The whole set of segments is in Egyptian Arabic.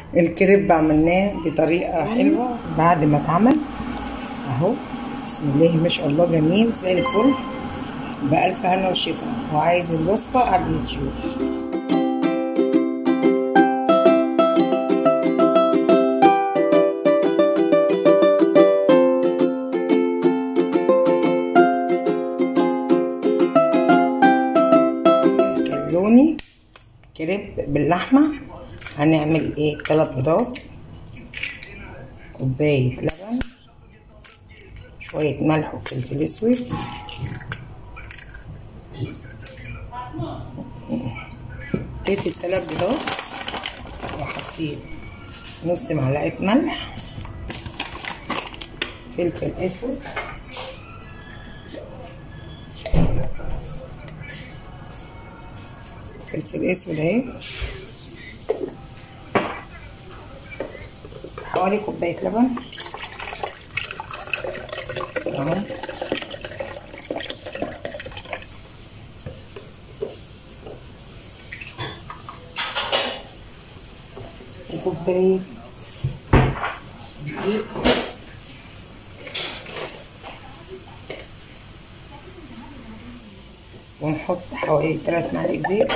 الكريب عملناه بطريقة حلوة بعد ما اتعمل اهو بسم الله ما شاء الله جميل زي الفل بألف هنا وشفا وعايز الوصفة على اليوتيوب كلوني كريب باللحمة هنعمل ايه تلات بيضات كوباية لبن شوية ملح وفلفل اسود حطيت التلات بيضات وحطيت نص معلقة ملح فلفل اسود فلفل اسود اهي حوالي كوباية لبن اهو وكوباية دقيق ونحط حوالي تلات معالق زيت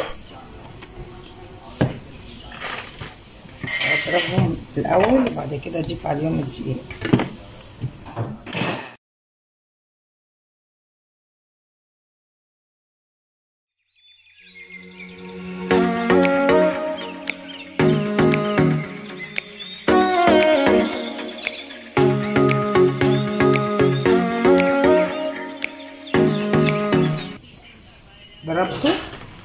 اضربهم الاول وبعد كده اضيف عليهم الدقيق ضربته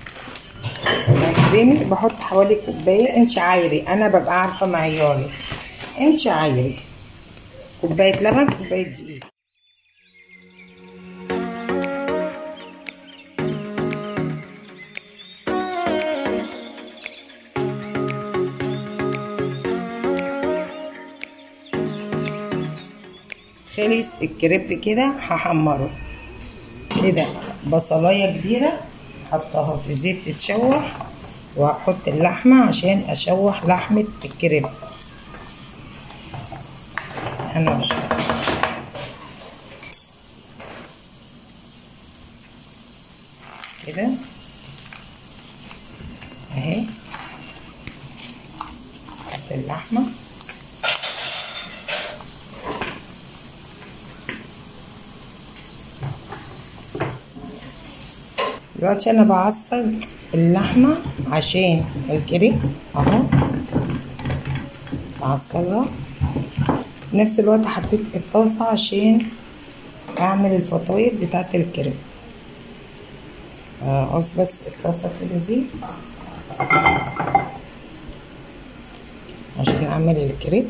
كريمي بحط حوالي كوباية انت عايري انا ببقى عارفة معياري انت عايري كوباية لبن كوباية دقيق خلص الكريب كده هحمره كده بصلايه كبيره حطها في زيت تتشوح وهحط اللحمه عشان اشوح لحمه الكريب انا كده اهي حط اللحمه دلوقتي انا بعصر اللحمه عشان الكريب اهو بعصرها في نفس الوقت حطيت الطاسه عشان اعمل الفطاير بتاعه الكريب عاوز بس الطاسه كده زيت عشان اعمل الكريب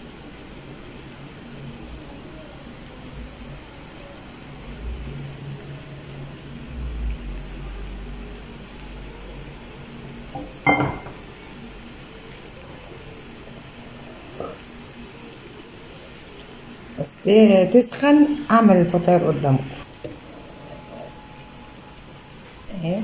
بس تسخن اعمل الفطاير قدامكم اهي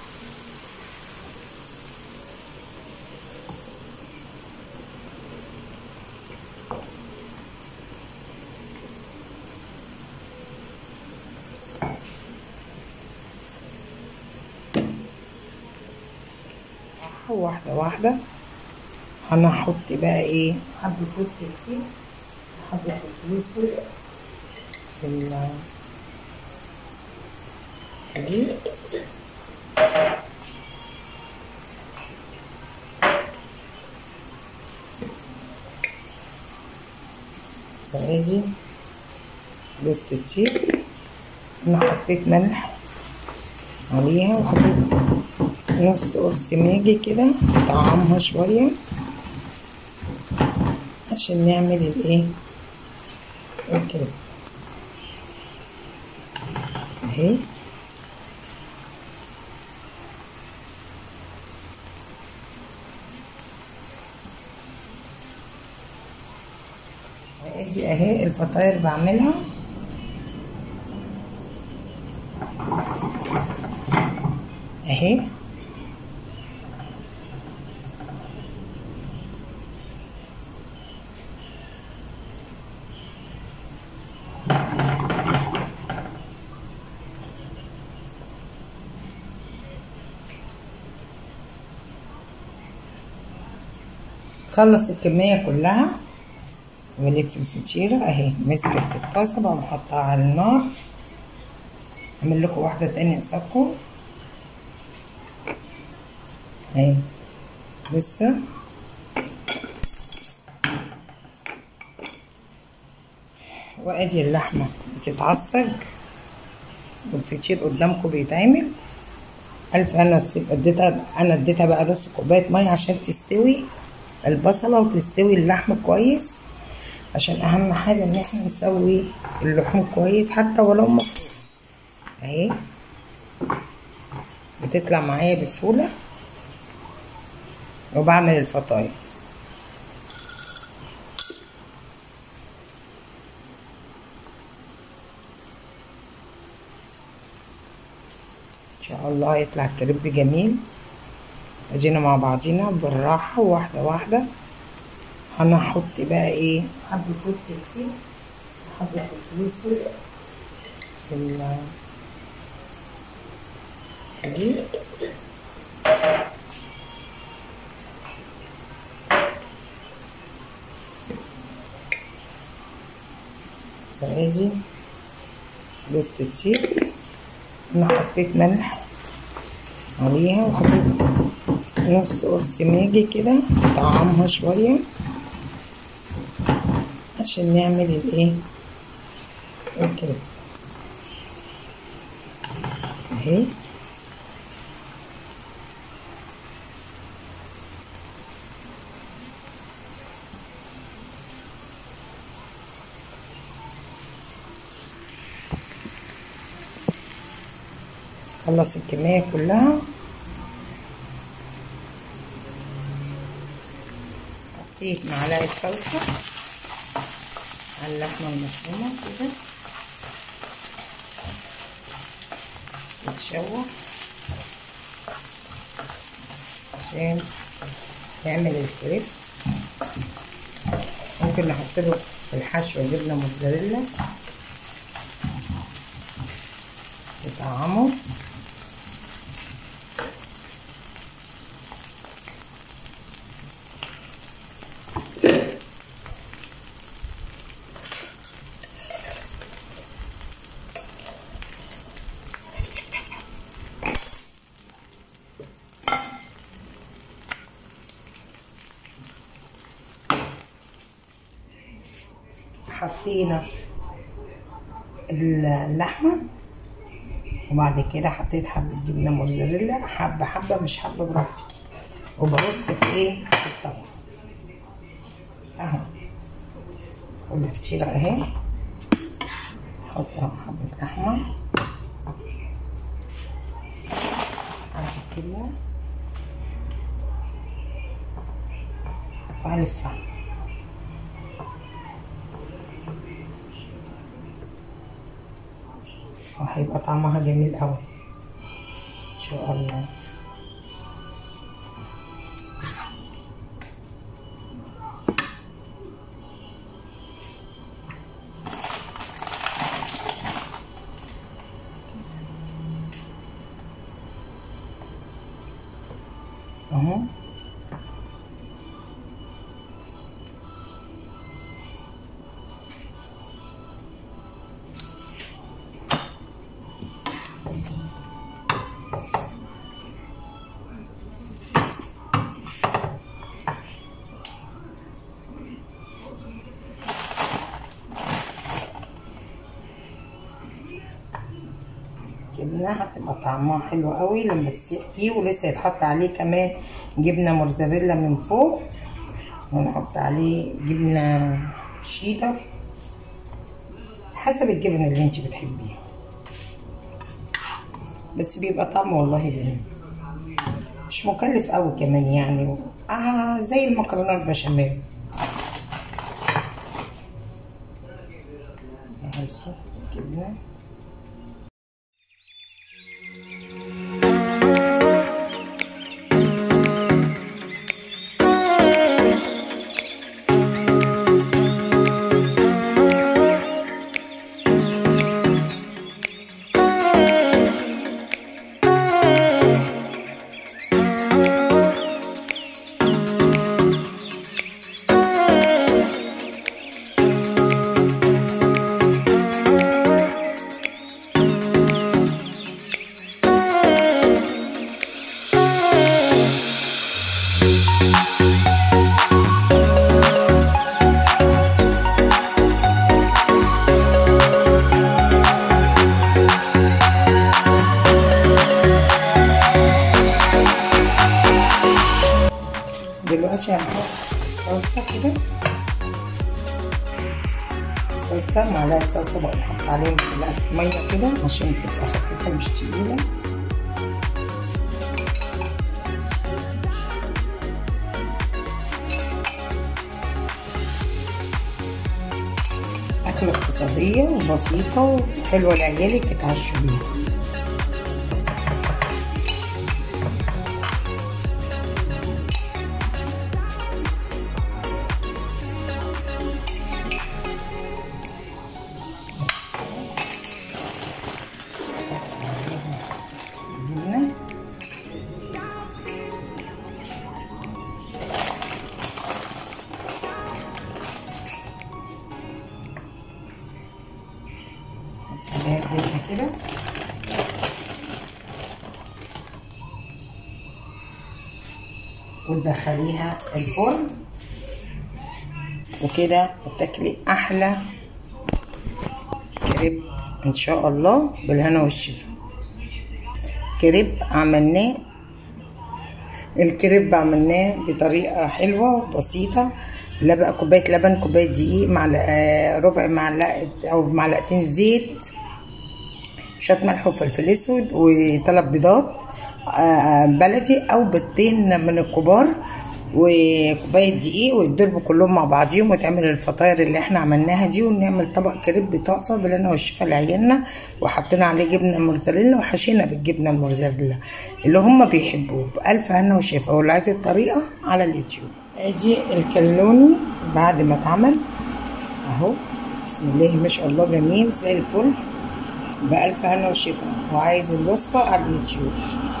واحدة واحدة انا هحط بقى ايه حبة وسط كتير حبة الفلفل في الدقيق وادي جوز الطيب انا حطيت ملح عليها وحطيت نص قرص ماجي كده طعمها شويه عشان نعمل الايه الكريب اهي ادي اهي الفطاير بعملها اهي خلص الكمية كلها ولف الفطيرة اهي مسكت في الطاسة بقى نحطها على النار اعمل لكم واحدة تانية قصادكم اهي لسه وادي اللحمة بتتعصج والفطير قدامكم بيتعمل ألف أنا اديتها أنا اديتها بقى نص كوباية مية عشان تستوي البصلة وتستوي اللحمة كويس عشان أهم حاجة إن احنا نسوي اللحوم كويس حتى ولو مفرومة أهي بتطلع معايا بسهولة وبعمل الفطاير ان شاء الله يطلع الكريب جميل ادينا مع بعضينا بالراحة واحدة واحدة انا هحط بقى ايه حبة جوز كتير حبة فلفل اسود في ال دي ادي جوز كتير انا حطيت ملح عليها وحطيت نص قرص ماجي كده طعمها شوية عشان نعمل الايه الكريب اهي خلص الكمية كلها حطيت معلقة صلصة على اللحمة المفرومة كده تتشوح عشان تعمل الكريب ممكن نحط له في الحشو جبنة موتزاريلا تطعمه حطينا اللحمة وبعد كده حطيت حبة جبنة موزاريلا حبة حبة مش حبة براحتي وبرص في ايه في الطبق اهو كل فطيرة اهي احط اهو حبة لحمة على كده وهلفها وهيبقى طعمها جميل اوي ان شاء الله اهو جبنة هتبقى طعمها حلو قوي لما تسيح فيه ولسه يتحط عليه كمان جبنة موزاريلا من فوق ونحط عليه جبنة شيدر حسب الجبنة اللي انت بتحبيها بس بيبقى طعمه والله جميل مش مكلف قوي كمان يعني آه زي المكرونة البشاميل هذه جبنه دلوقتي هنحط الصلصة كده صلصة معلقة صلصة بقى نحط عليهم معلقة مية كده عشان تبقى خفيفة مش تقيلة أكلة اقتصادية وبسيطة وحلوة لعيالك يتعشوا بيها جبنة هتسيبيها الجبنة كده وتدخليها الفرن وكده وتاكلي احلى كريب ان شاء الله بالهنا والشفا كريب عملناه الكريب عملناه بطريقة حلوة وبسيطة لبن كوباية لبن كوباية دقيق معلقة ربع معلقة أو معلقتين زيت شوية ملح وفلفل أسود وثلاث بيضات آه، بلدي أو بيضتين من الكبار وكوباية دقيق ويتضربوا كلهم مع بعضيهم وتعمل الفطاير اللي احنا عملناها دي ونعمل طبق كريب تحفة بالهنا والشفا لعيالنا وحطينا عليه جبنة موزاريلا وحشينا بالجبنة الموزاريلا اللي هم بيحبوه بألف هنا وشفا واللي عايز الطريقة على اليوتيوب ادي الكلوني بعد ما اتعمل اهو بسم الله ما شاء الله جميل زي الفل بألف هنا وشفا وعايز الوصفة على اليوتيوب